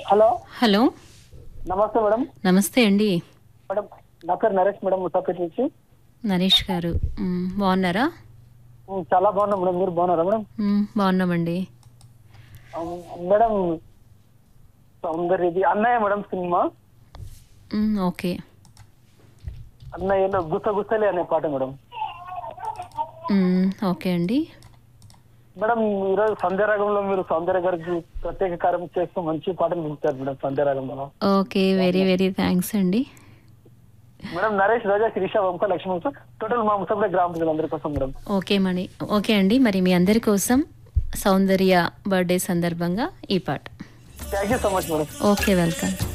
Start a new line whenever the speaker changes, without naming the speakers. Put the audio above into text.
hello
hello
నమస్తే madam
నమస్తే అండి
మేడం నా పేరు నరేష్ మేడం ముసాపేట నుంచి
నరేష్ గారు మ్, బాగున్నారా
ఉమ్, చాలా బాగున్నా మేడం మీరు బాగున్నారా మేడం
మ్, బాగున్నామండి
ఉమ్, మేడం సౌందర్య ఇది అన్నయ్య మేడం సినిమా
మ్, ఓకే
అన్నయ్యలో గుస గుసలే అనే పాట మేడం
మ్, ఓకే అండి
మేడం ఈరోజు సంధ్యారాగంలో మీరు సౌందర్య గారికి ప్రత్యేక కార్యం చేస్తూ మంచి పాటలు వింటారు మేడం సంధ్యారాగంలో
ఓకే వెరీ వెరీ థ్యాంక్స్ అండి
మేడం నరేష్ రోజా శిరీష వంశ లక్ష్మణ్ వంశ టోటల్ మా ముసాపేట గ్రామ ప్రజలందరి కోసం మేడం
ఓకే మణి ఓకే అండి మరి మీ అందరి కోసం సౌందర్య బర్త్డే సందర్భంగా ఈ పాట
thank you so much madam
okay welcome